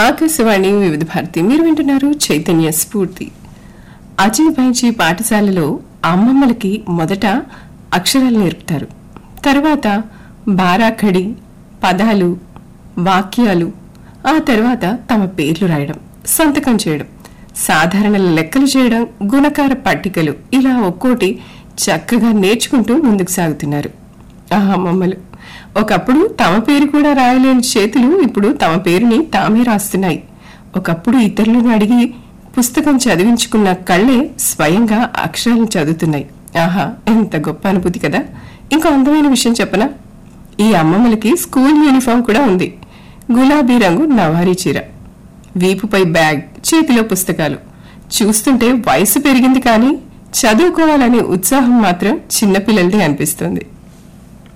ఆకాశవాణి వివిధ భారతి మీరు వింటున్నారు చైతన్య స్ఫూర్తి అజయ్ బైజీ పాఠశాలలో అమ్మమ్మలకి మొదట అక్షరాలు నేర్పుతారు తర్వాత బారాఖడి పదాలు వాక్యాలు ఆ తర్వాత తమ పేర్లు రాయడం సంతకం చేయడం సాధారణ లెక్కలు చేయడం గుణకార పట్టికలు ఇలా ఒక్కోటి చక్కగా నేర్చుకుంటూ ముందుకు సాగుతున్నారు ఆ అమ్మమ్మలు ఒకప్పుడు తమ పేరు కూడా రాయలేని చేతులు ఇప్పుడు తమ పేరుని తామే రాస్తున్నాయి ఒకప్పుడు ఇతరులను అడిగి పుస్తకం చదివించుకున్న కళ్ళే స్వయంగా అక్షరాలను చదువుతున్నాయి ఆహా ఎంత గొప్ప అనుభూతి కదా ఇంకో అందమైన విషయం చెప్పనా ఈ అమ్మమ్మలకి స్కూల్ యూనిఫామ్ కూడా ఉంది గులాబీ రంగు నవారీ చీర వీపుపై బ్యాగ్ చేతిలో పుస్తకాలు చూస్తుంటే వయసు పెరిగింది కానీ చదువుకోవాలనే ఉత్సాహం మాత్రం చిన్నపిల్లలదే అనిపిస్తుంది